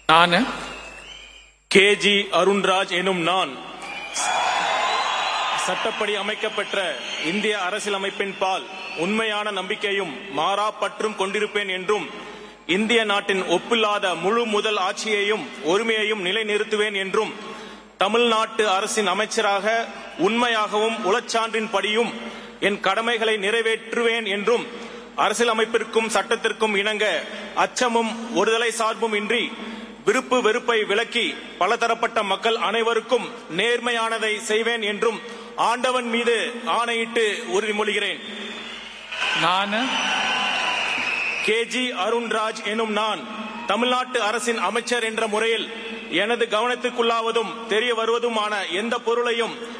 நான் கேஜி அருண்ராஜ் எனும் நான் சட்டப்படி அமைக்கப்பெற்ற இந்திய அரசியலமைப்பின் பால் உண்மையான நம்பிக்கையும் மாறா பற்றும் கொண்டிருப்பேன் என்றும் இந்திய நாட்டின் ஒப்பில்லாத முழு முதல் ஆட்சியையும் ஒருமையையும் நிலைநிறுத்துவேன் என்றும் தமிழ்நாட்டு அரசின் அமைச்சராக உண்மையாகவும் உளச்சான்றின் படியும் என் கடமைகளை நிறைவேற்றுவேன் என்றும் அரசியலமைப்பிற்கும் சட்டத்திற்கும் இணங்க அச்சமும் ஒருதலை சார்பும் இன்றி விருப்பு வெறுப்பை விலக்கி பலதரப்பட்ட மக்கள் அனைவருக்கும் நேர்மையானதை செய்வேன் என்றும் ஆண்டவன் மீது ஆணையிட்டு உறுதிமொழிகிறேன் நான் கேஜி அருண்ராஜ் எனும் நான் தமிழ்நாட்டு அரசின் அமைச்சர் என்ற முறையில் எனது கவனத்துக்குள்ளாவதும் தெரிய வருவதுமான எந்த பொருளையும்